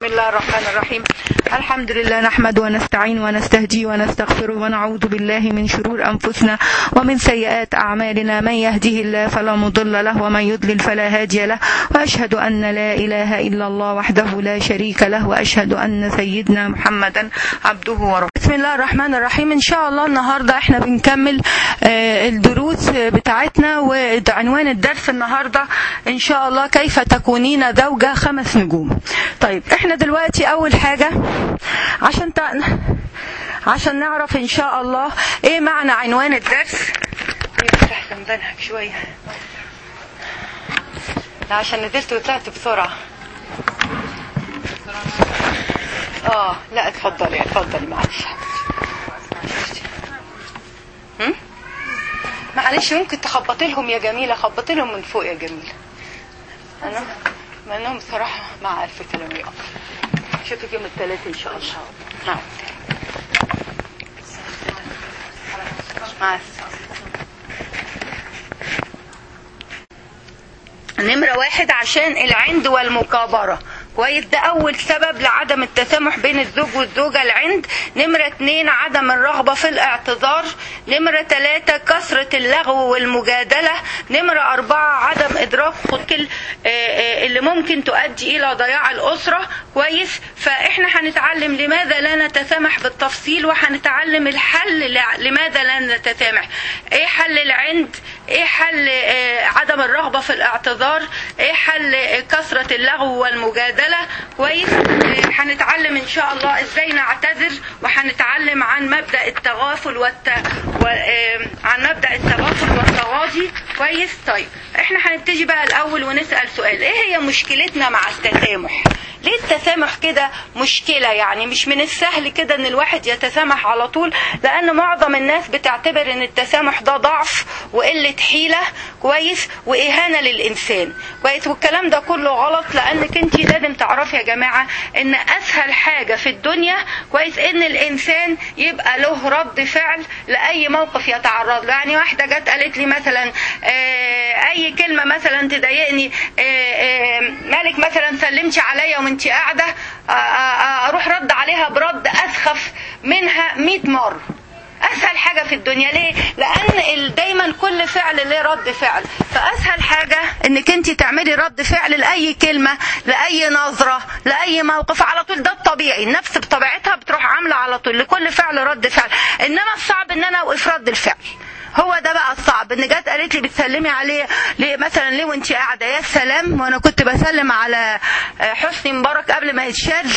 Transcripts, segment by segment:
الله الرحمن الرحيم الحمد لله نحمد ونستعين ونستهدي ونستغفر ونعوذ بالله من شرور أنفسنا ومن سيئات أعمالنا من يهده الله فلا مضل له ومن يضلل فلا هادي له وأشهد أن لا إله إلا الله وحده لا شريك له وأشهد أن سيدنا محمدا عبده ورسوله بسم الله الرحمن الرحيم إن شاء الله النهاردة احنا بنكمل آه، الدروس بتاعتنا وعنوان الدرس النهاردة إن شاء الله كيف تكونين زوجة خمس نجوم طيب احنا دلوقتي أول حاجة عشان ت... عشان نعرف إن شاء الله إيه معنى عنوان الدرس نفتح زنبانها شوية لا عشان نزلت وطلعت بسرعة اه لا اتفضلي اتفضلي معلش هم؟ معلش ممكن تخبطي لهم يا جميلة خبطي لهم من فوق يا جميلة انا مع انهم بصراحة مع الف كلام يقف اشوفك يوم الثلاث ان شاء الله نعم مع السلامة نمرة واحد عشان العند والمكابرة كويس ده أول سبب لعدم التسامح بين الزوج والزوجة العند نمرة اتنين عدم الرغبة في الاعتذار نمرة تلاتة كثرة اللغو والمجادلة نمرة أربعة عدم إدراك خطك اللي ممكن تؤدي إلى ضياع الأسرة كويس فإحنا هنتعلم لماذا لا نتسامح بالتفصيل وهنتعلم الحل لماذا لا نتسامح إيه حل العند إيه حل آه، عدم الرغبة في الاعتذار إيه حل آه، كثرة اللغو والمجادلة كويس آه، هنتعلم إن شاء الله إزاي نعتذر وهنتعلم عن مبدأ التغافل والت... و... آه، عن مبدأ التغافل والتغاضي كويس طيب احنا هنبتدي بقى الأول ونسأل سؤال إيه هي مشكلتنا مع التسامح ليه التسامح كده مشكلة يعني مش من السهل كده ان الواحد يتسامح على طول لان معظم الناس بتعتبر ان التسامح ده ضعف وقلة حيلة كويس واهانة للانسان كويس والكلام ده كله غلط لانك انت لازم تعرفي يا جماعة ان اسهل حاجة في الدنيا كويس ان الانسان يبقى له رد فعل لاي موقف يتعرض له يعني واحدة جت قالت لي مثلا آه، اي كلمة مثلا تضايقني آه، آه، مالك مثلا سلمتي عليا وانت قاعدة آه، آه، اروح رد عليها برد اسخف منها 100 مرة اسهل حاجه في الدنيا ليه لان ال- دايما كل فعل له رد فعل فاسهل حاجه انك انت تعملي رد فعل لاي كلمه لاي نظره لاي موقف على طول ده الطبيعي النفس بطبيعتها بتروح عامله على طول لكل فعل رد فعل انما الصعب ان انا اوقف رد الفعل هو ده بقى الصعب ان جت قالت لي بتسلمي عليه ليه مثلا ليه وانت قاعده يا سلام وانا كنت بسلم على آه، حسني مبارك قبل ما يتشال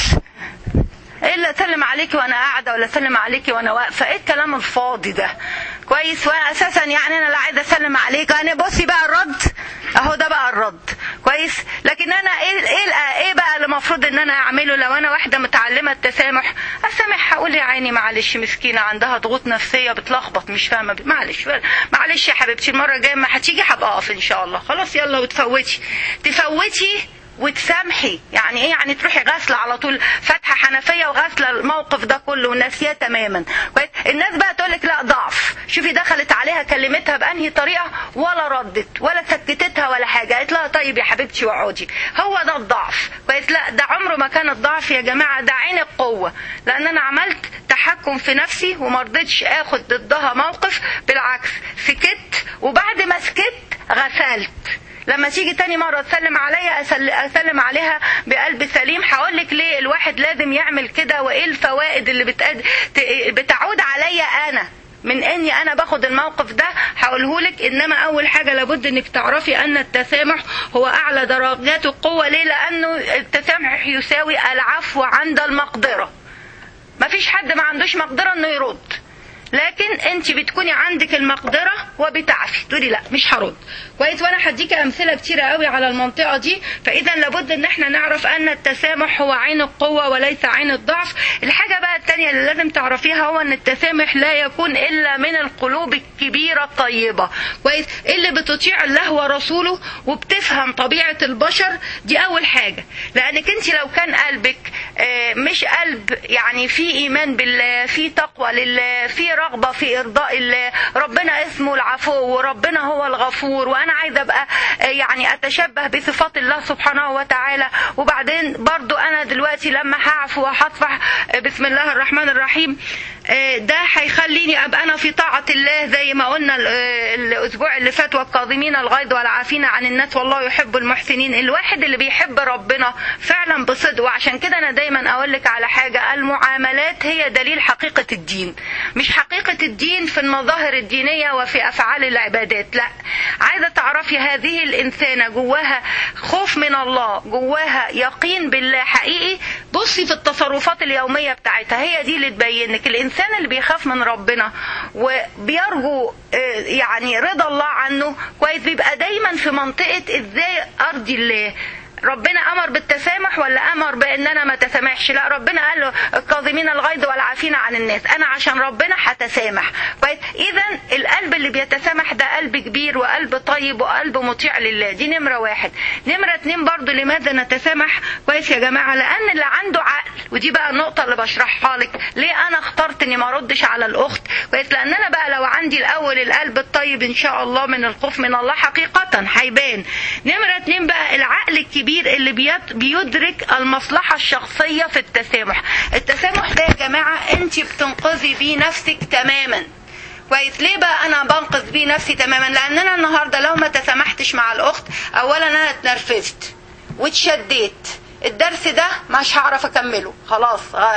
الا اسلم عليكي وانا قاعده ولا اسلم عليكي وانا واقفه ايه الكلام الفاضي ده كويس وانا اساسا يعني انا لا عايزه اسلم عليك انا بصي بقى الرد اهو ده بقى الرد كويس لكن انا ايه ايه ايه بقى اللي المفروض ان انا اعمله لو انا واحده متعلمه التسامح اسامح هقول يا عيني معلش مسكينه عندها ضغوط نفسيه بتلخبط مش فاهمه معلش معلش يا حبيبتي المره الجايه ما هتيجي هبقى اقف ان شاء الله خلاص يلا وتفوتي تفوتي وتسامحي يعني ايه يعني تروحي غاسله على طول فاتحه حنفيه وغاسله الموقف ده كله وناسيه تماما كويس الناس بقى تقول لك لا ضعف شوفي دخلت عليها كلمتها بانهي طريقه ولا ردت ولا سكتتها ولا حاجه قالت لها طيب يا حبيبتي واقعدي هو ده الضعف كويس لا ده عمره ما كان الضعف يا جماعه ده عين القوه لان انا عملت تحكم في نفسي وما رضيتش اخد ضدها موقف بالعكس سكت وبعد ما سكت غسلت لما تيجي تاني مرة تسلم عليا أسل- أسلم عليها بقلب سليم هقول لك ليه الواحد لازم يعمل كده وإيه الفوائد اللي بتأد... ت- بتعود عليا أنا من اني انا باخد الموقف ده هقوله لك انما اول حاجه لابد انك تعرفي ان التسامح هو اعلى درجات القوه ليه لانه التسامح يساوي العفو عند المقدره مفيش حد ما عندوش مقدره انه يرد لكن انت بتكوني عندك المقدره وبتعفي تقولي لا مش هرد كويس وانا هديكي امثله كتيره قوي على المنطقه دي فاذا لابد ان احنا نعرف ان التسامح هو عين القوه وليس عين الضعف الحاجه بقى الثانيه اللي لازم تعرفيها هو ان التسامح لا يكون الا من القلوب الكبيره الطيبه كويس اللي بتطيع الله ورسوله وبتفهم طبيعه البشر دي اول حاجه لانك انت لو كان قلبك آه، مش قلب يعني في ايمان بالله في تقوى لله في رغبه في ارضاء الله ربنا اسمه العفو وربنا هو الغفور وانا عايزه ابقى يعني اتشبه بصفات الله سبحانه وتعالى وبعدين برضو انا دلوقتي لما هعفو وهصفح بسم الله الرحمن الرحيم ده هيخليني ابقى انا في طاعه الله زي ما قلنا الاسبوع اللي فات والكاظمين الغيظ والعافين عن الناس والله يحب المحسنين الواحد اللي بيحب ربنا فعلا بصدق وعشان كده انا دايما اقول لك على حاجه المعاملات هي دليل حقيقه الدين مش حقيقه الدين في المظاهر الدينيه وفي افعال العبادات لا عايزه تعرفي هذه الانسانه جواها خوف من الله جواها يقين بالله حقيقي بصي في التصرفات اليوميه بتاعتها هي دي اللي تبين لك الانسان اللي بيخاف من ربنا وبيرجو يعني رضا الله عنه كويس بيبقى دايما في منطقه ازاي ارضي الله ربنا امر بالتسامح ولا امر بان انا ما تسامحش لا ربنا قال له الكاظمين الغيظ والعافين عن الناس انا عشان ربنا هتسامح كويس اذا القلب اللي بيتسامح ده قلب كبير وقلب طيب وقلب مطيع لله دي نمره واحد نمره اتنين برضو لماذا نتسامح كويس يا جماعه لان اللي عنده عقل ودي بقى النقطه اللي بشرحها لك ليه انا اخترت اني ما اردش على الاخت كويس لان انا بقى لو عندي الاول القلب الطيب ان شاء الله من الخوف من الله حقيقه هيبان نمره اتنين بقى العقل الكبير الكبير اللي بيدرك المصلحة الشخصية في التسامح التسامح ده يا جماعة انت بتنقذي بيه نفسك تماما كويس ليه بقى انا بنقذ بيه نفسي تماما لان انا النهارده لو ما تسامحتش مع الاخت اولا انا اتنرفزت واتشديت الدرس ده مش هعرف اكمله خلاص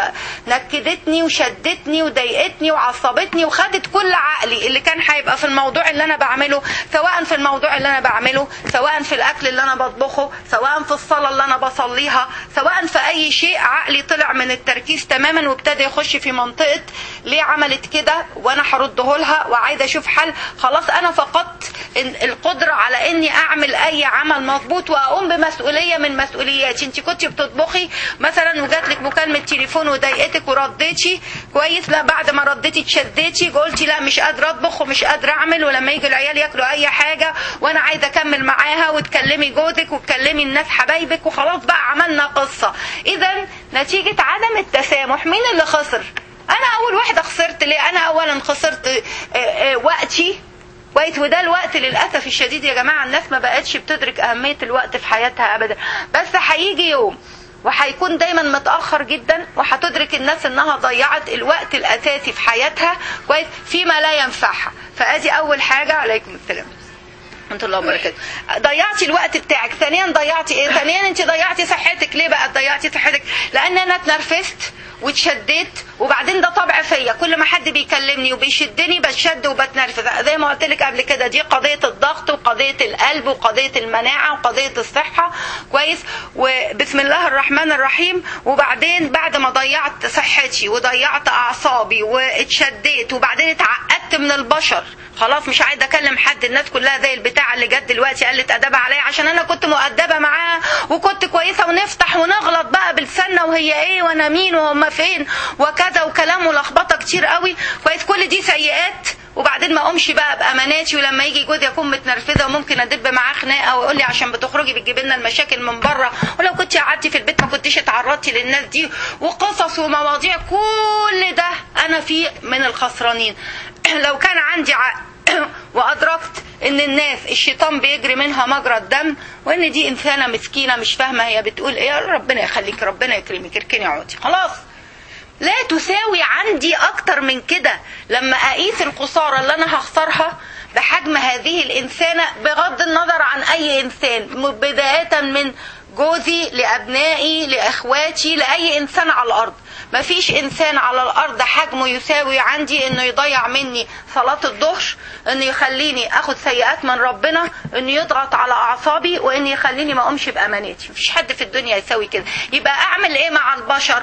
نكدتني وشدتني وضايقتني وعصبتني وخدت كل عقلي اللي كان هيبقى في الموضوع اللي انا بعمله سواء في الموضوع اللي انا بعمله سواء في الاكل اللي انا بطبخه سواء في الصلاه اللي انا بصليها سواء في اي شيء عقلي طلع من التركيز تماما وابتدى يخش في منطقه ليه عملت كده وانا هرده لها وعايزه اشوف حل خلاص انا فقدت القدره على اني اعمل اي عمل مظبوط واقوم بمسؤوليه من مسؤولياتي انت كنت بتطبخي مثلا وجات لك مكالمه تليفون وضايقتك ورديتي كويس لا بعد ما رديتي اتشديتي قلتي لا مش قادره اطبخ ومش قادره اعمل ولما يجي العيال ياكلوا اي حاجه وانا عايزه اكمل معاها وتكلمي جوزك وتكلمي الناس حبايبك وخلاص بقى عملنا قصه اذا نتيجه عدم التسامح مين اللي خسر انا اول واحده خسرت ليه انا اولا خسرت وقتي كويس وده الوقت للاسف الشديد يا جماعه الناس ما بقتش بتدرك اهميه الوقت في حياتها ابدا بس هيجي يوم وهيكون دايما متاخر جدا وهتدرك الناس انها ضيعت الوقت الاساسي في حياتها كويس فيما لا ينفعها فادي اول حاجه عليكم السلام انت الله وبركاته ضيعتي الوقت بتاعك ثانيا ضيعتي ايه ثانيا انت ضيعتي صحتك ليه بقى ضيعتي صحتك لان انا اتنرفزت واتشديت وبعدين ده طبع فيا كل ما حد بيكلمني وبيشدني بتشد وبتنرفز زي ما قلت لك قبل كده دي قضيه الضغط وقضيه القلب وقضيه المناعه وقضيه الصحه كويس وبسم الله الرحمن الرحيم وبعدين بعد ما ضيعت صحتي وضيعت اعصابي واتشديت وبعدين اتعقدت من البشر خلاص مش عايزه اكلم حد الناس كلها زي البتاع اللي جت دلوقتي قالت ادبها عليا عشان انا كنت مؤدبه معاها وكنت كويسه ونفتح ونغلط بقى بلساننا وهي ايه وانا مين وهم فين وكذا وكلام ولخبطه كتير قوي كويس كل دي سيئات وبعدين ما اقومش بقى باماناتي ولما يجي جوزي اكون متنرفزه وممكن ادب معاه خناقه ويقول لي عشان بتخرجي بتجيبي لنا المشاكل من بره ولو كنت قعدتي في البيت ما كنتيش اتعرضتي للناس دي وقصص ومواضيع كل ده انا فيه من الخسرانين لو كان عندي عقل وادركت ان الناس الشيطان بيجري منها مجرى الدم وان دي انسانه مسكينه مش فاهمه هي بتقول ايه ربنا يخليك ربنا يكرمك اركني اقعدي خلاص لا تساوي عندي اكتر من كده لما اقيس الخساره اللي انا هخسرها بحجم هذه الانسانه بغض النظر عن اي انسان بدايه من جوزي لابنائي لاخواتي لاي انسان على الارض مفيش انسان على الارض حجمه يساوي عندي انه يضيع مني صلاة الظهر انه يخليني اخد سيئات من ربنا انه يضغط على اعصابي وانه يخليني ما اقومش باماناتي مفيش حد في الدنيا يساوي كده يبقى اعمل ايه مع البشر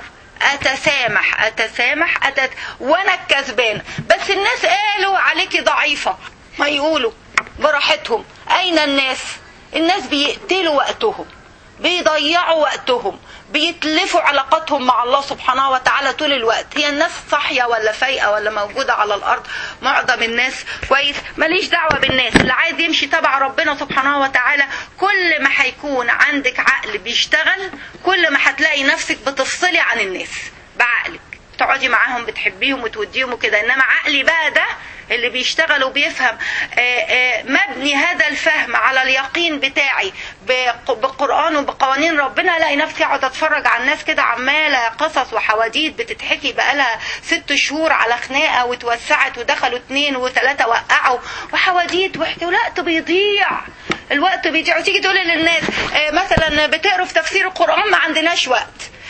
اتسامح اتسامح أتت... وانا الكسبان بس الناس قالوا عليكي ضعيفة ما يقولوا براحتهم اين الناس الناس بيقتلوا وقتهم بيضيعوا وقتهم بيتلفوا علاقاتهم مع الله سبحانه وتعالى طول الوقت هي الناس صاحية ولا فايقة ولا موجودة على الأرض معظم الناس كويس ماليش دعوة بالناس اللي عايز يمشي تبع ربنا سبحانه وتعالى كل ما هيكون عندك عقل بيشتغل كل ما هتلاقي نفسك بتفصلي عن الناس بعقلك تقعدي معاهم بتحبيهم وتوديهم وكده انما عقلي بقى ده اللي بيشتغل وبيفهم مبني هذا الفهم على اليقين بتاعي بالقرآن وبقوانين ربنا الاقي نفسي اقعد اتفرج على الناس كده عمالة قصص وحواديت بتتحكي بقالها ست شهور على خناقة واتوسعت ودخلوا اتنين وثلاثة وقعوا وحواديت وحكي والوقت بيضيع الوقت بيضيع وتيجي تقولي للناس مثلا بتقروا في تفسير القرآن ما عندناش وقت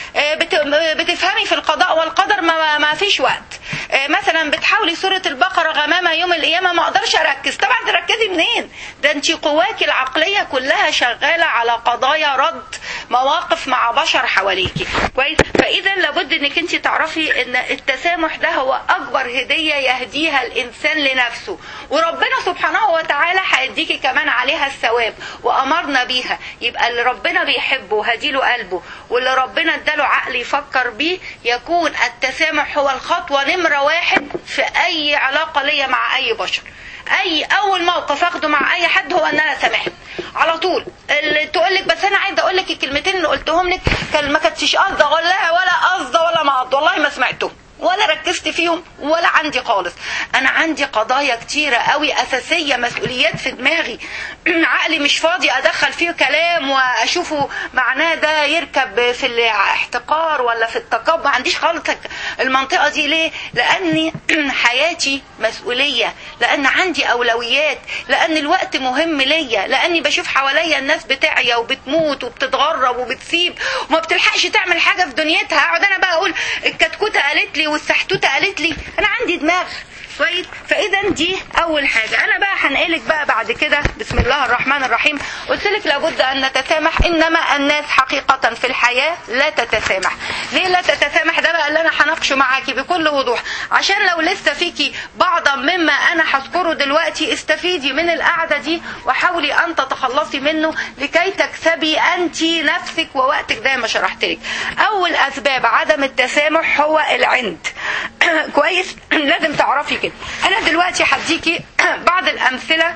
بتفهمي في القضاء والقدر ما, ما فيش وقت مثلا بتحاولي سورة البقرة غمامة يوم القيامة ما اقدرش اركز طبعا تركزي منين ده انت قواك العقلية كلها شغالة على قضايا رد مواقف مع بشر حواليكي كويس فاذا لابد انك انت تعرفي ان التسامح ده هو اكبر هدية يهديها الانسان لنفسه وربنا سبحانه وتعالى هيديكي كمان عليها الثواب وامرنا بيها يبقى اللي ربنا بيحبه هديله قلبه واللي ربنا اداله عقل يفكر بيه يكون التسامح هو الخطوة نمرة واحد في اي علاقة ليا مع اي بشر اي اول موقف اخده مع اي حد هو ان انا سامحت على طول اللي تقول لك بس انا عايزه اقول لك الكلمتين اللي قلتهم لك كان ما كانتش قصده ولا ولا قصده ولا ما والله ما سمعتهم ولا ركزت فيهم ولا عندي خالص انا عندي قضايا كتيرة قوي اساسية مسؤوليات في دماغي عقلي مش فاضي ادخل فيه كلام واشوفه معناه ده يركب في الاحتقار ولا في التكبر ما عنديش خالص المنطقة دي ليه لاني حياتي مسؤولية لان عندي اولويات لان الوقت مهم ليا لاني بشوف حواليا الناس بتعيا وبتموت وبتتغرب وبتسيب وما بتلحقش تعمل حاجة في دنيتها اقعد انا بقى اقول الكتكوتة قالت لي والسحتوته قالت لي انا عندي دماغ كويس فاذا دي اول حاجه انا بقى هنقلك بقى بعد كده بسم الله الرحمن الرحيم قلت لك لابد ان نتسامح انما الناس حقيقه في الحياه لا تتسامح ليه لا تتسامح ده بقى اللي انا هناقشه معاكي بكل وضوح عشان لو لسه فيكي بعضا مما انا هذكره دلوقتي استفيدي من القعده دي وحاولي ان تتخلصي منه لكي تكسبي انت نفسك ووقتك زي ما شرحت لك اول اسباب عدم التسامح هو العند كويس لازم تعرفي كده انا دلوقتي هديكي بعض الامثله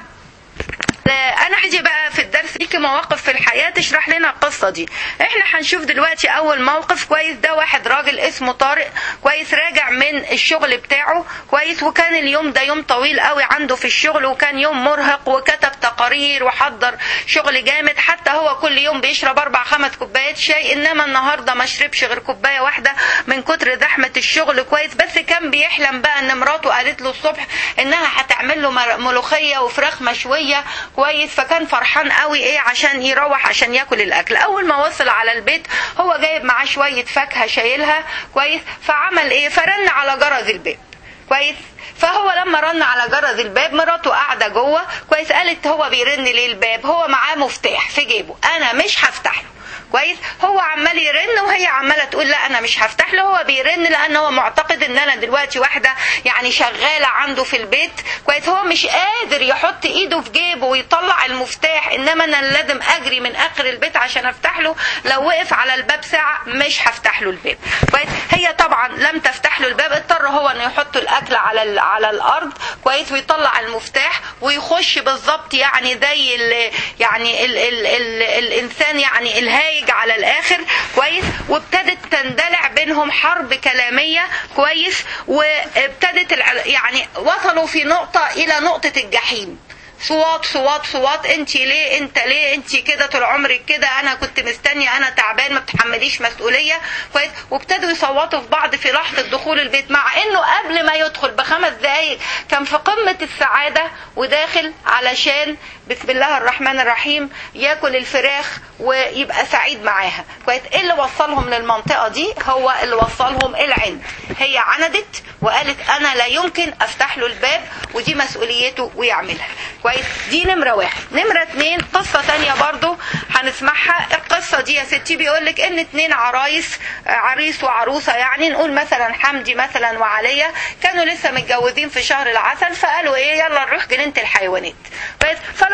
انا هاجي بقى في الدرس ليكي مواقف في الحياه تشرح لنا القصه دي احنا هنشوف دلوقتي اول موقف كويس ده واحد راجل اسمه طارق كويس راجع من الشغل بتاعه كويس وكان اليوم ده يوم طويل قوي عنده في الشغل وكان يوم مرهق وكتب تقارير وحضر شغل جامد حتى هو كل يوم بيشرب اربع خمس كوبايات شاي انما النهارده ما شربش غير كوبايه واحده من كتر زحمه الشغل كويس بس كان بيحلم بقى ان مراته قالت له الصبح انها هتعمل له ملوخيه وفراخ مشويه كويس فكان فرحان قوي ايه عشان يروح عشان ياكل الاكل اول ما وصل على البيت هو جايب معاه شويه فاكهه شايلها كويس فعمل ايه فرن على جرس الباب كويس فهو لما رن على جرس الباب مراته قاعده جوه كويس قالت هو بيرن ليه الباب هو معاه مفتاح في جيبه انا مش هفتح له كويس هو عمال يرن وهي عماله تقول لا انا مش هفتح له هو بيرن لان هو معتقد ان انا دلوقتي واحده يعني شغاله عنده في البيت كويس هو مش قادر يحط ايده في جيبه ويطلع المفتاح انما انا لازم اجري من اخر البيت عشان افتح له لو وقف على الباب ساعه مش هفتح له الباب كويس هي طبعا لم تفتح له الباب اضطر هو انه يحط الاكل على على الارض كويس ويطلع المفتاح ويخش بالظبط يعني زي ال يعني ال ال ال الانسان يعني الهايج على الاخر كويس وابتدت تندلع بينهم حرب كلاميه كويس وابتدت يعني وصلوا في نقطه الى نقطه الجحيم صوات صوات صوات انت ليه انت ليه انت كده طول عمرك كده انا كنت مستني انا تعبان ما بتحمليش مسؤوليه كويس وابتدوا يصوتوا في بعض في لحظه دخول البيت مع انه قبل ما يدخل بخمس دقايق كان في قمه السعاده وداخل علشان بسم الله الرحمن الرحيم ياكل الفراخ ويبقى سعيد معاها كويس ايه اللي وصلهم للمنطقه دي هو اللي وصلهم العند هي عندت وقالت انا لا يمكن افتح له الباب ودي مسؤوليته ويعملها كويس دي نمرة واحد نمرة اتنين قصة تانية برضو هنسمعها القصة دي يا ستي بيقولك ان اتنين عرايس عريس وعروسة يعني نقول مثلا حمدي مثلا وعليا كانوا لسه متجوزين في شهر العسل فقالوا ايه يلا نروح جنينة الحيوانات كويس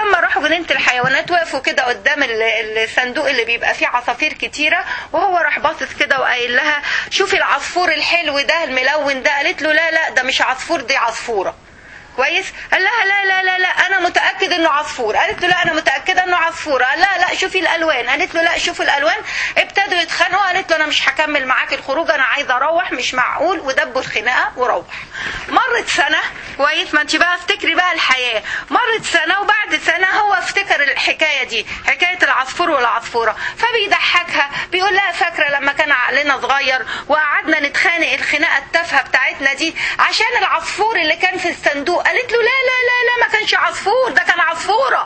فلما راحوا جنينه الحيوانات وقفوا كده قدام ال- الصندوق اللي بيبقى فيه عصافير كتيره وهو راح باصص كده وقايل لها شوفي العصفور الحلو ده الملون ده قالت له لا لا ده مش عصفور دي عصفوره كويس قال لها لا لا لا لا انا متاكد انه عصفور قالت له لا انا متاكده انه عصفور قال لا لا شوفي الالوان قالت له لا شوفي الالوان ابتدوا يتخانقوا قالت له انا مش هكمل معاك الخروج انا عايزه اروح مش معقول ودبوا الخناقه وروح مرت سنه كويس ما انت بقى افتكري بقى الحياه مرت سنه وبعد سنه هو افتكر الحكايه دي حكايه العصفور والعصفوره فبيضحكها بيقول لها فاكره لما كان عقلنا صغير وقعدنا نتخانق الخناقه التافهه بتاعتنا دي عشان العصفور اللي كان في الصندوق قالت له لا لا لا لا ما كانش عصفور ده كان عصفوره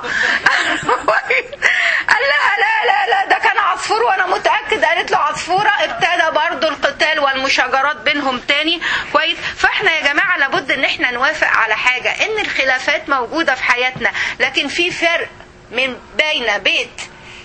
قال لها لا لا لا ده كان عصفور وانا متاكد قالت له عصفوره ابتدى برضو القتال والمشاجرات بينهم تاني كويس فاحنا يا جماعه لابد ان احنا نوافق على حاجه ان الخلافات موجوده في حياتنا لكن في فرق من بين بيت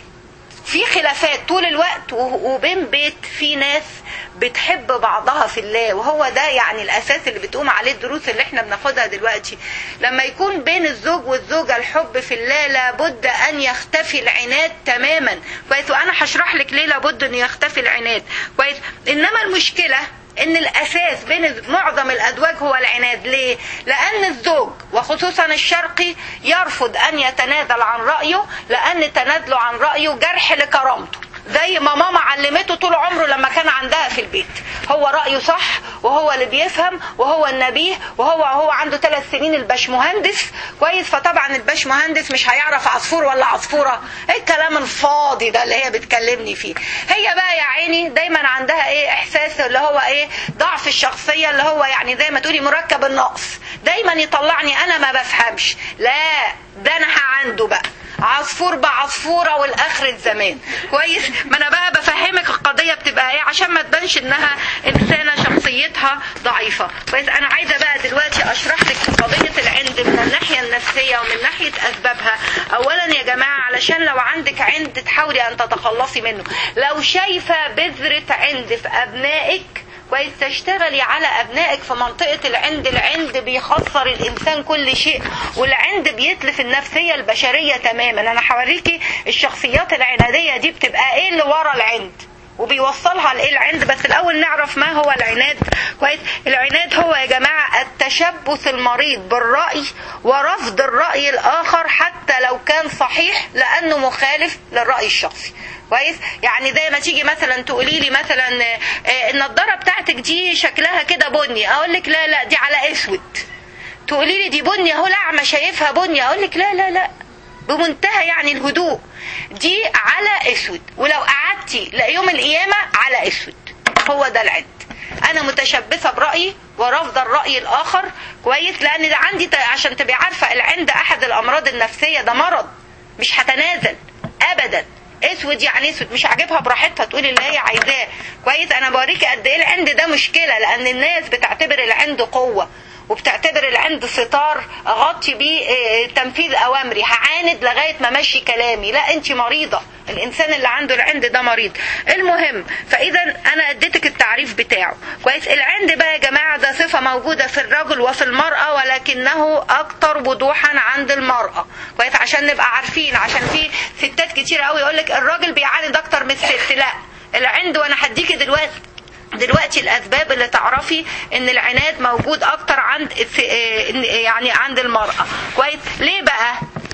في خلافات طول الوقت و- وبين بيت في ناس بتحب بعضها في الله وهو ده يعني الاساس اللي بتقوم عليه الدروس اللي احنا بناخدها دلوقتي لما يكون بين الزوج والزوجه الحب في الله لابد ان يختفي العناد تماما كويس وانا هشرح لك ليه لابد ان يختفي العناد كويس انما المشكله ان الاساس بين معظم الازواج هو العناد ليه لان الزوج وخصوصا الشرقي يرفض ان يتنازل عن رايه لان تنازله عن رايه جرح لكرامته زي ما ماما علمته طول عمره لما كان عندها في البيت هو رأيه صح وهو اللي بيفهم وهو النبيه وهو هو عنده ثلاث سنين الباشمهندس كويس فطبعا الباشمهندس مش هيعرف عصفور ولا عصفورة ايه الكلام الفاضي ده اللي هي بتكلمني فيه هي بقى يا عيني دايما عندها ايه احساس اللي هو ايه ضعف الشخصية اللي هو يعني زي ما تقولي مركب النقص دايما يطلعني انا ما بفهمش لا ده انا عنده بقى عصفور بعصفورة والآخر زمان كويس ما أنا بقى بفهمك القضية بتبقى إيه عشان ما تبانش إنها إنسانة شخصيتها ضعيفة كويس أنا عايزة بقى دلوقتي أشرح لك قضية العند من الناحية النفسية ومن ناحية أسبابها أولا يا جماعة علشان لو عندك عند تحاولي أن تتخلصي منه لو شايفة بذرة عند في أبنائك كويس تشتغلي على ابنائك في منطقه العند العند بيخسر الانسان كل شيء والعند بيتلف النفسيه البشريه تماما انا هوريكي الشخصيات العناديه دي بتبقى ايه اللي ورا العند وبيوصلها لايه العند بس الاول نعرف ما هو العناد كويس العناد هو يا جماعه التشبث المريض بالراي ورفض الراي الاخر حتى لو كان صحيح لانه مخالف للراي الشخصي كويس يعني زي ما تيجي مثلا تقولي لي مثلا آه، النضاره بتاعتك دي شكلها كده بني اقول لك لا لا دي على اسود تقولي لي دي بني اهو الاعمى شايفها بني اقول لك لا لا لا بمنتهى يعني الهدوء دي على اسود ولو قعدتي ليوم القيامه على اسود هو ده العد انا متشبثه برايي ورافضه الراي الاخر كويس لان ده عندي ت- عشان تبقي عارفه العند احد الامراض النفسيه ده مرض مش هتنازل ابدا اسود يعني اسود مش عاجبها براحتها تقول اللي هي عايزاه كويس انا بوريكي قد ايه العند ده مشكله لان الناس بتعتبر العند قوه وبتعتبر العند ستار اغطي بيه آه، تنفيذ اوامري هعاند لغايه ما ماشي كلامي لا انت مريضه الانسان اللي عنده العند ده مريض المهم فاذا انا اديتك التعريف بتاعه كويس العند بقى يا جماعه ده صفه موجوده في الرجل وفي المراه ولكنه اكتر وضوحا عند المراه كويس عشان نبقى عارفين عشان في ستات كتير قوي يقول لك الراجل بيعاند اكتر من الست لا العند وانا هديكي دلوقتي دلوقتي الاسباب اللي تعرفي ان العناد موجود اكتر عند الس- آه، يعني عند المراه كويس ليه بقى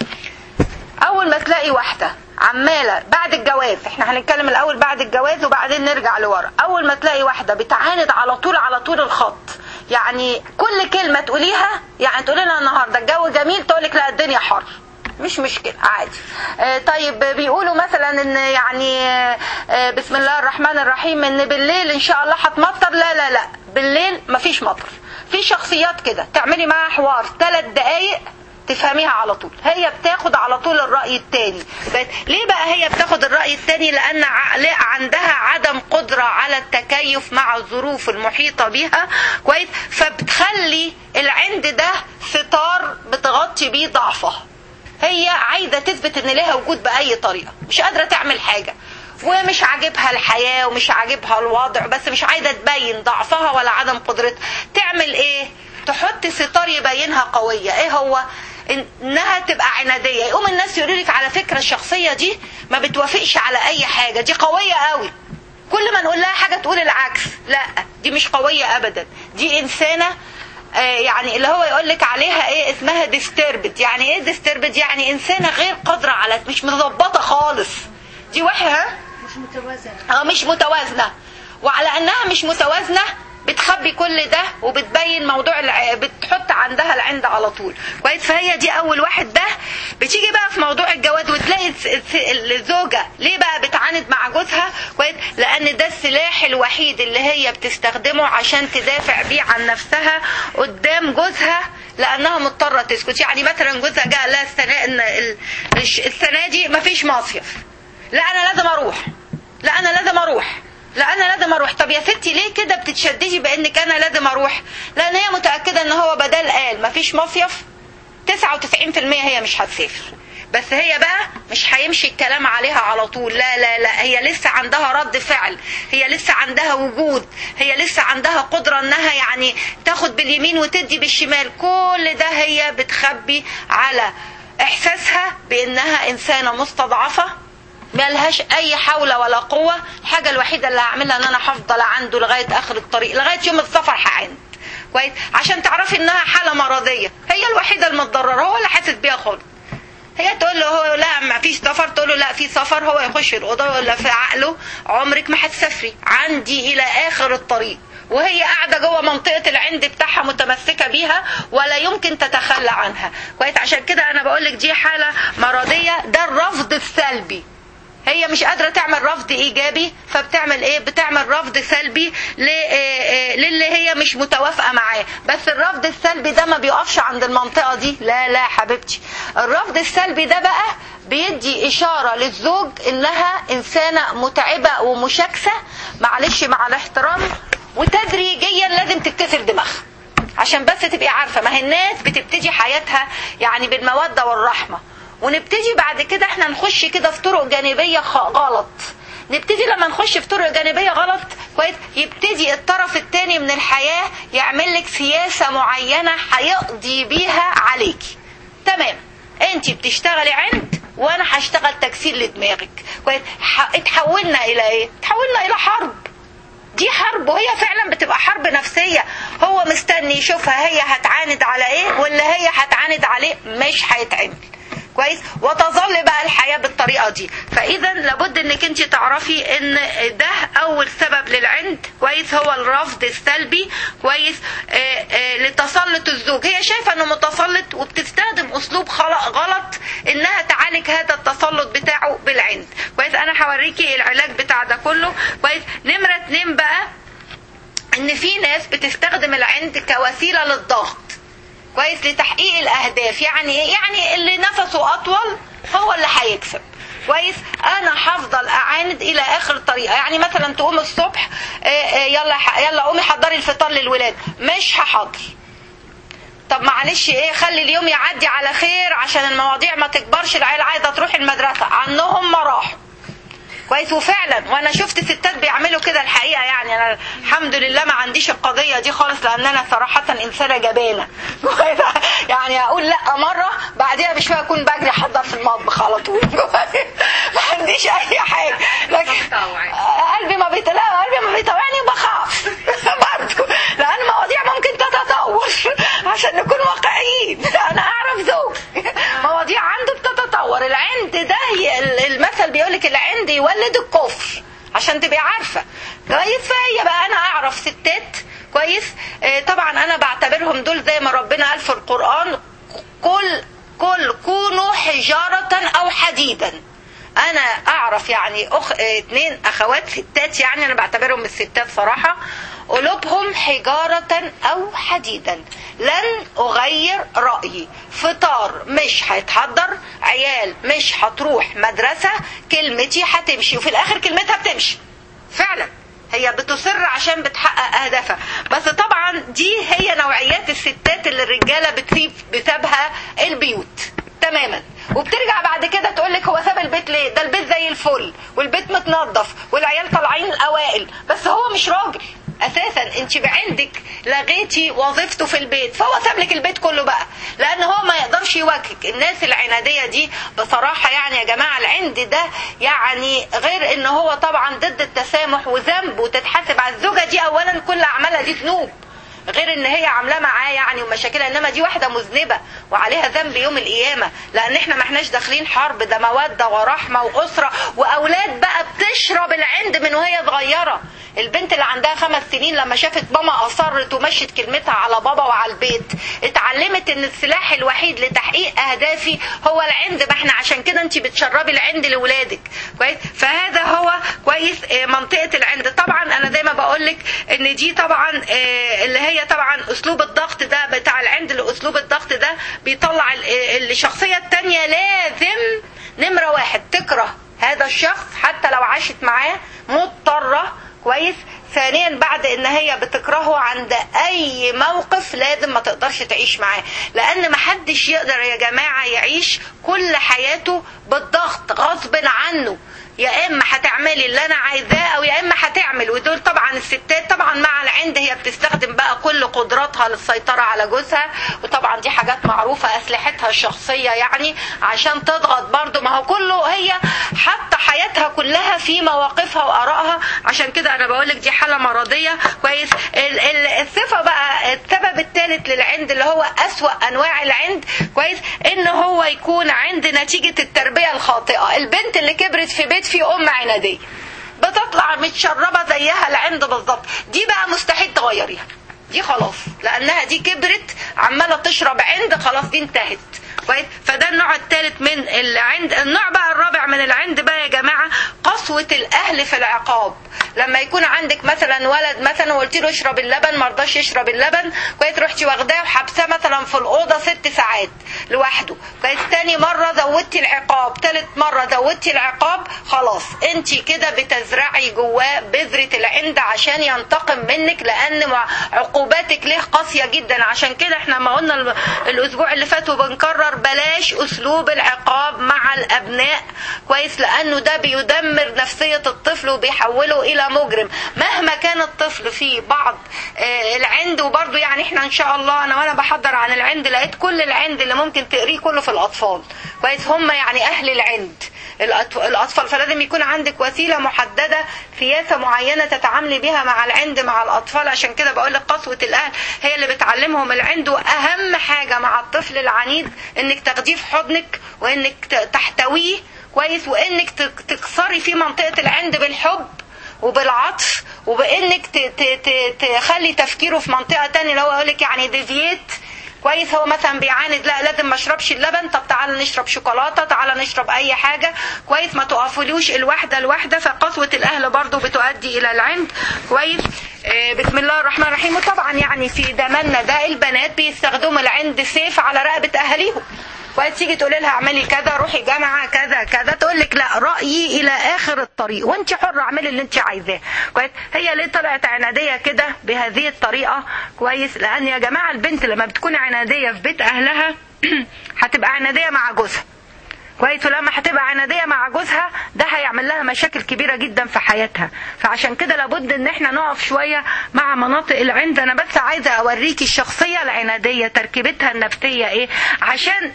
اول ما تلاقي واحده عماله بعد الجواز احنا هنتكلم الاول بعد الجواز وبعدين نرجع لورا اول ما تلاقي واحده بتعاند على طول على طول الخط يعني كل كلمه تقوليها يعني تقولي لها النهارده الجو جميل تقول لك لا الدنيا حر مش مشكلة عادي آه، طيب بيقولوا مثلا ان يعني آه، آه، بسم الله الرحمن الرحيم ان بالليل ان شاء الله هتمطر لا لا لا بالليل مفيش مطر في شخصيات كده تعملي معاها حوار ثلاث دقايق تفهميها على طول هي بتاخد على طول الرأي التاني بس ليه بقى هي بتاخد الرأي التاني لأن عقل- عندها عدم قدرة على التكيف مع الظروف المحيطة بها كويس فبتخلي العند ده ستار بتغطي بيه ضعفها هي عايزة تثبت ان لها وجود بأي طريقة مش قادرة تعمل حاجة ومش عاجبها الحياة ومش عاجبها الوضع بس مش عايزة تبين ضعفها ولا عدم قدرتها تعمل ايه تحط ستار يبينها قوية ايه هو انها تبقى عناديه يقوم الناس يقولوا لك على فكره الشخصيه دي ما بتوافقش على اي حاجه دي قويه قوي كل ما نقول لها حاجه تقول العكس لا دي مش قويه ابدا دي انسانه آه، يعني اللي هو يقول لك عليها ايه اسمها ديستربت يعني ايه ديستربت يعني انسانه غير قادره على مش مظبطه خالص دي واحده ها مش متوازنة اه مش متوازنه وعلى انها مش متوازنه بتخبي كل ده وبتبين موضوع الع... بتحط عندها العند على طول كويس فهي دي اول واحد ده بتيجي بقى في موضوع الجواز وتلاقي الس- الس- الزوجه ليه بقى بتعاند مع جوزها كويس لان ده السلاح الوحيد اللي هي بتستخدمه عشان تدافع بيه عن نفسها قدام جوزها لانها مضطره تسكت يعني مثلا جوزها جاء لها السنه إن ال- الش- السنه دي مفيش مصيف لا انا لازم اروح لا انا لازم اروح لا انا لازم اروح طب يا ستي ليه كده بتتشددي بانك انا لازم اروح لان هي متاكده ان هو بدل قال مفيش مصيف 99% هي مش هتسافر بس هي بقى مش هيمشي الكلام عليها على طول لا لا لا هي لسه عندها رد فعل هي لسه عندها وجود هي لسه عندها قدرة انها يعني تاخد باليمين وتدي بالشمال كل ده هي بتخبي على احساسها بانها انسانة مستضعفة ملهاش اي حول ولا قوة الحاجة الوحيدة اللي هعملها ان انا هفضل عنده لغاية اخر الطريق لغاية يوم السفر هعند كويس عشان تعرفي انها حالة مرضية هي الوحيدة المتضررة هو اللي حاسس بيها خالص هي تقول له هو لا ما فيش سفر تقول له لا في سفر هو يخش الاوضه يقول لها في عقله عمرك ما هتسافري عندي الى اخر الطريق وهي قاعده جوه منطقه العند بتاعها متمسكه بيها ولا يمكن تتخلى عنها كويس عشان كده انا بقول لك دي حاله مرضيه ده الرفض السلبي هي مش قادره تعمل رفض ايجابي فبتعمل ايه بتعمل رفض سلبي ل- آه، آه، للي هي مش متوافقه معاه بس الرفض السلبي ده ما بيقفش عند المنطقه دي لا لا حبيبتي الرفض السلبي ده بقى بيدي اشاره للزوج انها انسانه متعبه ومشاكسه معلش مع الاحترام وتدريجيا لازم تتكسر دماغها عشان بس تبقي عارفه ما هي الناس بتبتدي حياتها يعني بالموده والرحمه ونبتدي بعد كده احنا نخش كده في طرق جانبيه خ- غلط نبتدي لما نخش في طرق جانبيه غلط كويس يبتدي الطرف الثاني من الحياه يعمل لك سياسه معينه هيقضي بيها عليكي تمام انت بتشتغلي عند وانا هشتغل تكسير لدماغك كويس ح- اتحولنا الى ايه اتحولنا الى حرب دي حرب وهي فعلا بتبقى حرب نفسية هو مستني يشوفها هي هتعاند على ايه ولا هي هتعاند عليه مش هيتعمل كويس وتظل بقى الحياة بالطريقة دي فاذا لابد انك انت تعرفي ان ده اول سبب للعند كويس هو الرفض السلبي كويس آه آه لتسلط الزوج هي شايفة انه متسلط وبتستخدم اسلوب خلق غلط انها تعالج هذا التسلط بتاعه بالعند كويس انا هوريكي العلاج بتاع ده كله كويس نمرة اتنين بقى ان في ناس بتستخدم العند كوسيلة للضغط كويس لتحقيق الاهداف يعني ايه يعني اللي نفسه اطول هو اللي هيكسب كويس انا هفضل اعاند الى اخر الطريقه يعني مثلا تقوم الصبح آه، آه، يلا ح- يلا قومي حضري الفطار للولاد مش هحضر طب معلش ايه خلي اليوم يعدي على خير عشان المواضيع ما تكبرش العيال عايزه تروح المدرسه عنهم ما راحوا كويس وفعلا وانا شفت ستات بيعملوا كده الحقيقه يعني انا الحمد لله ما عنديش القضيه دي خالص لان انا صراحه انسانه جبانه كويس؟ يعني اقول لا مره بعديها بشويه اكون بجري احضر في المطبخ على طول ما عنديش اي حاجه لكن بتطوعي. قلبي ما بيت لا قلبي ما بيطوعني بخاف برضه لان المواضيع ممكن تتطور عشان نكون واقعيين انا اعرف زوج مواضيع عنده بتتطور العند ده هي المثل بيقول لك العند يولد الكفر عشان تبقي عارفه كويس فهي بقى انا اعرف ستات كويس آه، طبعا انا بعتبرهم دول زي ما ربنا قال في القران كل كل كونوا حجاره او حديدا انا اعرف يعني اخ اه، اتنين اخوات ستات يعني انا بعتبرهم الستات صراحة قلوبهم حجارة او حديدا لن اغير رأيي فطار مش هيتحضر عيال مش هتروح مدرسة كلمتي هتمشي وفي الاخر كلمتها بتمشي فعلا هي بتصر عشان بتحقق اهدافها بس طبعا دي هي نوعيات الستات اللي الرجاله بتسيب بسببها البيوت تماما وبترجع بعد كده تقول لك هو ساب البيت ليه ده البيت زي الفل والبيت متنظف والعيال طالعين الاوائل بس هو مش راجل اساسا انت عندك لغيتي وظيفته في البيت فهو ساب لك البيت كله بقى لان هو ما يقدرش يواجهك الناس العناديه دي بصراحه يعني يا جماعه العند ده يعني غير ان هو طبعا ضد التسامح وذنب وتتحاسب على الزوجه دي اولا كل اعمالها دي ذنوب غير ان هي عاملاه معاه يعني ومشاكلها انما دي واحده مذنبه وعليها ذنب يوم القيامه لان احنا ما احناش داخلين حرب ده موده ورحمه واسره واولاد بقى بتشرب العند من وهي صغيره البنت اللي عندها خمس سنين لما شافت ماما اصرت ومشت كلمتها على بابا وعلى البيت اتعلمت ان السلاح الوحيد لتحقيق اهدافي هو العند ما احنا عشان كده انت بتشربي العند لاولادك كويس فهذا هو كويس منطقه العند طبعا انا زي ما بقول لك ان دي طبعا اللي هي طبعا اسلوب الضغط ده بتاع العند لاسلوب الضغط ده بيطلع الشخصيه الثانيه لازم نمره واحد تكره هذا الشخص حتى لو عاشت معاه مضطره كويس ثانيا بعد ان هي بتكرهه عند اي موقف لازم ما تقدرش تعيش معاه لان ما حدش يقدر يا جماعه يعيش كل حياته بالضغط غصب عنه يا اما هتعملي اللي انا عايزاه او يا اما هتعمل ودول طبعا الستات طبعا مع العند هي بتستخدم بقى كل قدراتها للسيطره على جوزها وطبعا دي حاجات معروفه اسلحتها الشخصيه يعني عشان تضغط برضه ما هو كله هي حاطه حياتها كلها في مواقفها وارائها عشان كده انا بقول لك دي حاله مرضيه كويس الصفه بقى السبب الثالث للعند اللي هو اسوا انواع العند كويس ان هو يكون عند نتيجه التربيه الخاطئه البنت اللي كبرت في بيت في ام عناديه بتطلع متشربه زيها العند بالظبط دي بقى مستحيل تغيريها دي خلاص لانها دي كبرت عماله تشرب عند خلاص دي انتهت كويس فده النوع الثالث من العند النوع بقى الرابع من العند بقى يا جماعه قسوه الاهل في العقاب لما يكون عندك مثلا ولد مثلا وقلت له اشرب اللبن ما رضاش يشرب اللبن كويس رحتي واخداه وحبساه مثلا في الاوضه ست ساعات لوحده كويس تاني مره زودتي العقاب تالت مره زودتي العقاب خلاص انت كده بتزرعي جواه بذره العند عشان ينتقم منك لان عقوباتك ليه قاسيه جدا عشان كده احنا ما قلنا الاسبوع اللي فات وبنكرر بلاش اسلوب العقاب مع الابناء كويس لانه ده بيدمر نفسيه الطفل وبيحوله الى مجرم مهما كان الطفل فيه بعض العند وبرضه يعني احنا ان شاء الله انا وانا بحضر عن العند لقيت كل العند اللي ممكن تقريه كله في الاطفال كويس هم يعني اهل العند الاطفال فلازم يكون عندك وسيله محدده سياسه معينه تتعاملي بها مع العند مع الاطفال عشان كده بقول لك قسوه الاهل هي اللي بتعلمهم العند واهم حاجه مع الطفل العنيد انك تاخديه في حضنك وانك تحتويه كويس وانك تكسري فيه منطقه العند بالحب وبالعطف وبانك تخلي تفكيره في منطقه تانية اللي هو يقول لك يعني ديفييت كويس هو مثلا بيعاند لا لازم ما اشربش اللبن طب تعالى نشرب شوكولاته تعالى نشرب اي حاجه كويس ما تقفلوش الواحده الواحده فقسوه الاهل برضو بتؤدي الى العند كويس آه بسم الله الرحمن الرحيم وطبعا يعني في زماننا ده البنات بيستخدموا العند سيف على رقبه اهاليهم كويس تيجي تقولي لها اعملي كذا روحي جامعه كذا كذا تقول لك لا رايي الى اخر الطريق وانت حره اعملي اللي انت عايزاه كويس هي ليه طلعت عناديه كده بهذه الطريقه كويس لان يا جماعه البنت لما بتكون عناديه في بيت اهلها هتبقى عناديه مع جوزها كويس ولما هتبقى عناديه مع جوزها ده هيعمل لها مشاكل كبيره جدا في حياتها فعشان كده لابد ان احنا نقف شويه مع مناطق العند انا بس عايزه اوريكي الشخصيه العناديه تركيبتها النفسيه ايه عشان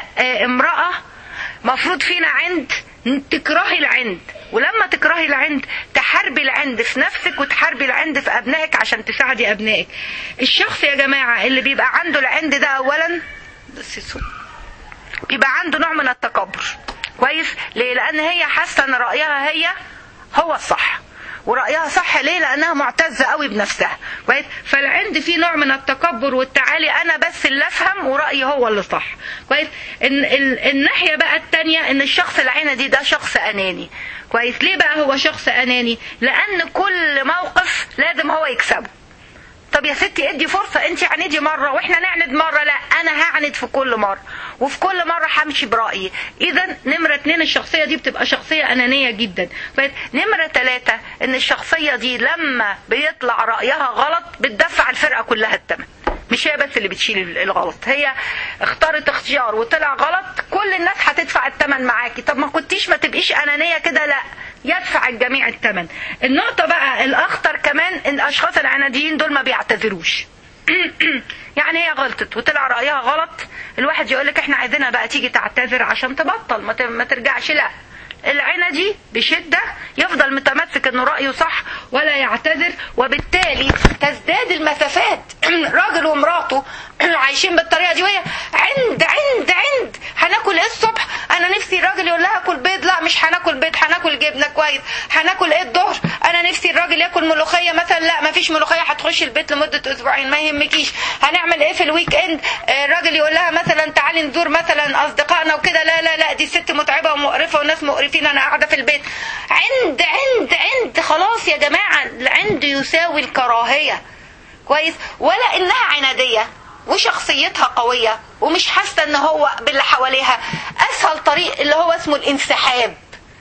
كامراه مفروض فينا عند تكرهي العند ولما تكرهي العند تحاربي العند في نفسك وتحاربي العند في ابنائك عشان تساعدي ابنائك الشخص يا جماعه اللي بيبقى عنده العند ده اولا بس سوء. بيبقى عنده نوع من التكبر كويس ليه لان هي حاسه ان رايها هي هو الصح ورأيها صح ليه لأنها معتزة قوي بنفسها كويس فالعند فيه نوع من التكبر والتعالي أنا بس اللي أفهم ورأيي هو اللي صح كويس إن ال... الناحية بقى التانية إن الشخص العندي ده شخص أناني كويس ليه بقى هو شخص أناني لأن كل موقف لازم هو يكسبه طب يا ستي ادي فرصة انت عندي مرة واحنا نعند مرة لا انا هعند في كل مرة وفي كل مرة همشي برأيي اذا نمرة اتنين الشخصية دي بتبقى شخصية انانية جدا نمرة تلاتة ان الشخصية دي لما بيطلع رأيها غلط بتدفع الفرقة كلها الثمن مش هي بس اللي بتشيل الغلط هي اختارت اختيار وطلع غلط كل الناس هتدفع الثمن معاكي طب ما كنتيش ما تبقيش انانيه كده لا يدفع الجميع الثمن النقطة بقى الأخطر كمان إن الأشخاص العناديين دول ما بيعتذروش يعني هي غلطت وطلع رايها غلط الواحد يقول لك احنا عايزينها بقى تيجي تعتذر عشان تبطل ما ت- ما ترجعش لا العندي بشدة يفضل متمسك انه رأيه صح ولا يعتذر وبالتالي تزداد المسافات راجل ومراته عايشين بالطريقة دي وهي عند عند عند هناكل ايه الصبح انا نفسي الراجل يقول لها اكل بيض لا مش هناكل بيض هناكل جبنة كويس هناكل ايه الظهر انا نفسي الراجل ياكل ملوخية مثلا لا ما فيش ملوخية هتخش البيت لمدة اسبوعين ما يهمكيش هنعمل ايه في الويك اند آه، الراجل يقول لها مثلا تعالي نزور مثلا اصدقائنا وكده لا لا لا دي ست متعبة ومقرفة وناس مقرفين انا قاعدة في البيت عند عند عند خلاص يا جماعة العند يساوي الكراهية كويس ولا انها عنادية وشخصيتها قوية ومش حاسة ان هو باللي حواليها اسهل طريق اللي هو اسمه الانسحاب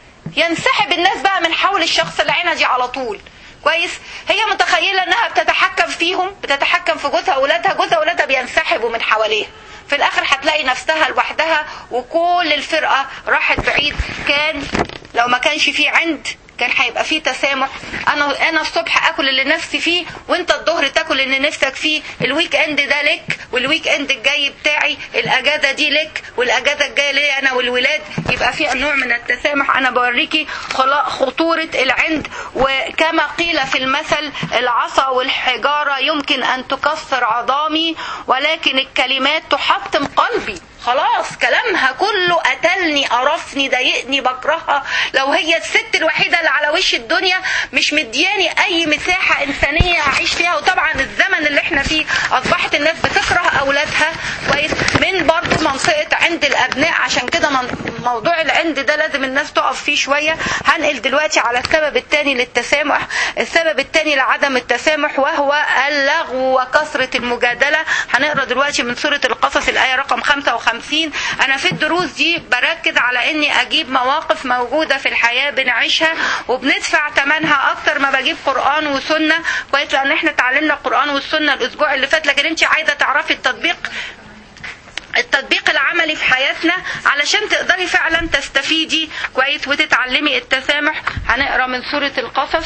ينسحب الناس بقى من حول الشخص العنجي على طول كويس هي متخيلة انها بتتحكم فيهم بتتحكم في جوزها واولادها جوزها واولادها بينسحبوا من حواليها في الاخر هتلاقي نفسها لوحدها وكل الفرقة راحت بعيد كان لو ما كانش فيه عند كان هيبقى فيه تسامح انا انا الصبح اكل اللي نفسي فيه وانت الظهر تاكل اللي نفسك فيه الويك اند ده لك والويك اند الجاي بتاعي الاجازه دي لك والاجازه الجايه ليا انا والولاد يبقى في نوع من التسامح انا بوريكي خلا- خطوره العند وكما قيل في المثل العصا والحجاره يمكن ان تكسر عظامي ولكن الكلمات تحطم قلبي خلاص كلامها كله قتلني قرفني ضايقني بكرهها لو هي الست الوحيده اللي على وش الدنيا مش مدياني اي مساحه انسانيه اعيش فيها وطبعا الزمن اللي احنا فيه اصبحت الناس بتكره اولادها كويس من برضه منطقه عند الابناء عشان كده من- موضوع العند ده لازم الناس تقف فيه شويه هنقل دلوقتي على السبب الثاني للتسامح السبب الثاني لعدم التسامح وهو اللغو وكثره المجادله هنقرا دلوقتي من سوره القصص الايه رقم 55 انا في الدروس دي بركز على اني اجيب مواقف موجوده في الحياه بنعيشها وبندفع ثمنها اكتر ما بجيب قران وسنه كويس لان احنا اتعلمنا القران والسنه الاسبوع اللي فات لكن انت عايزه تعرفي التطبيق التطبيق العملي في حياتنا علشان تقدري فعلا تستفيدي كويس وتتعلمي التسامح هنقرا من سورة القصص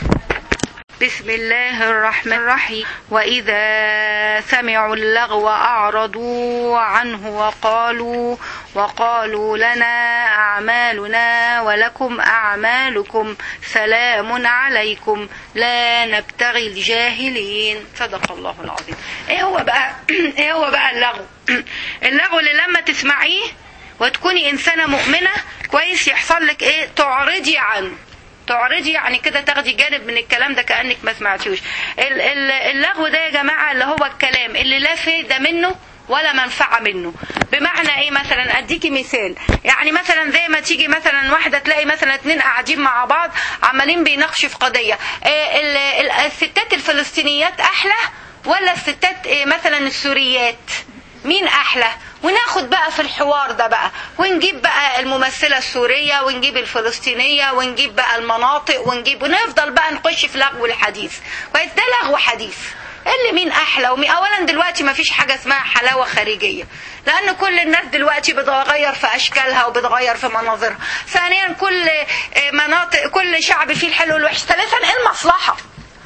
بسم الله الرحمن الرحيم وإذا سمعوا اللغو أعرضوا عنه وقالوا وقالوا لنا أعمالنا ولكم أعمالكم سلام عليكم لا نبتغي الجاهلين صدق الله العظيم ايه هو بقى ايه هو بقى اللغو اللغو اللي لما تسمعيه وتكوني إنسانة مؤمنة كويس يحصل لك ايه تعرضي عنه تعرضي يعني كده تاخدي جانب من الكلام ده كانك ما سمعتيهوش ال- ال- اللغو ده يا جماعه اللي هو الكلام اللي لا فايده منه ولا منفعه منه بمعنى ايه مثلا اديكي مثال يعني مثلا زي ما تيجي مثلا واحده تلاقي مثلا اتنين قاعدين مع بعض عمالين بيناقشوا في قضيه إيه ال- ال- الستات الفلسطينيات احلى ولا الستات إيه مثلا السوريات مين احلى وناخد بقى في الحوار ده بقى ونجيب بقى الممثله السوريه ونجيب الفلسطينيه ونجيب بقى المناطق ونجيب ونفضل بقى نخش في لغو الحديث كويس ده لغو حديث اللي مين احلى ومين اولا دلوقتي ما فيش حاجه اسمها حلاوه خارجيه لان كل الناس دلوقتي بتغير في اشكالها وبتغير في مناظرها ثانيا كل آه، مناطق كل شعب فيه الحلو والوحش ثالثا ايه المصلحه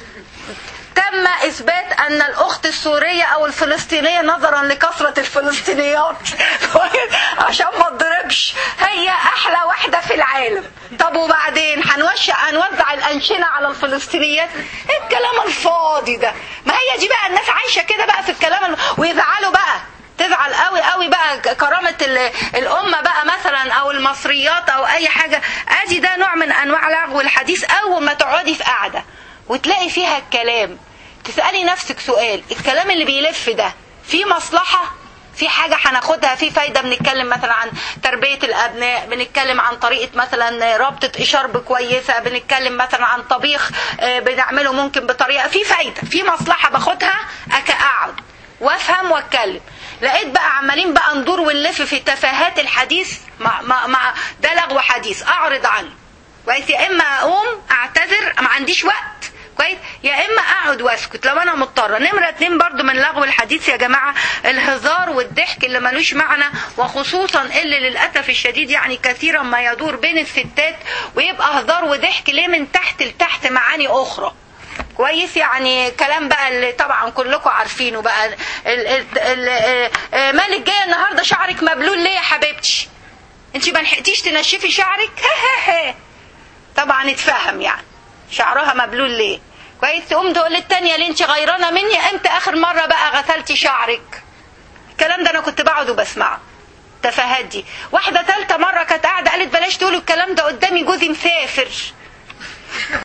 تم اثبات ان الاخت السوريه او الفلسطينيه نظرا لكثره الفلسطينيات عشان ما تضربش هي احلى واحده في العالم طب وبعدين هنوشع هنوزع الانشنه على الفلسطينيات إيه الكلام الفاضي ده ما هي دي بقى الناس عايشه كده بقى في الكلام ال- ويزعلوا بقى تزعل قوي قوي بقى كرامة ال- الأمة بقى مثلا أو المصريات أو أي حاجة أدي ده نوع من أنواع لغو الحديث أول ما تقعدي في قعدة وتلاقي فيها الكلام تسألي نفسك سؤال الكلام اللي بيلف ده في مصلحة في حاجة هناخدها في فايدة بنتكلم مثلا عن تربية الأبناء بنتكلم عن طريقة مثلا رابطة إشارب كويسة بنتكلم مثلا عن طبيخ آه، بنعمله ممكن بطريقة في فايدة في مصلحة باخدها أك أقعد وافهم واتكلم لقيت بقى عمالين بقى ندور ونلف في تفاهات الحديث مع, مع, مع ده لغو حديث اعرض عنه كويس يا اما اقوم اعتذر ما عنديش وقت كويس يا اما اقعد واسكت لو انا مضطره نمره اتنين برضو من لغو الحديث يا جماعه الهزار والضحك اللي ملوش معنى وخصوصا اللي للاسف الشديد يعني كثيرا ما يدور بين الستات ويبقى هزار وضحك ليه من تحت لتحت معاني اخرى كويس يعني كلام بقى اللي طبعا كلكم عارفينه بقى ال ال ال ال مالك جايه النهارده شعرك مبلول ليه يا حبيبتي انت ما لحقتيش تنشفي شعرك طبعا اتفهم يعني شعرها مبلول ليه كويس تقوم تقول للتانية اللي انت غيرانه مني امتى اخر مره بقى غسلتي شعرك الكلام ده انا كنت بقعد وبسمعه التفاهات دي واحده ثالثه مره كانت قاعده قالت بلاش تقولوا الكلام ده قدامي جوزي مسافر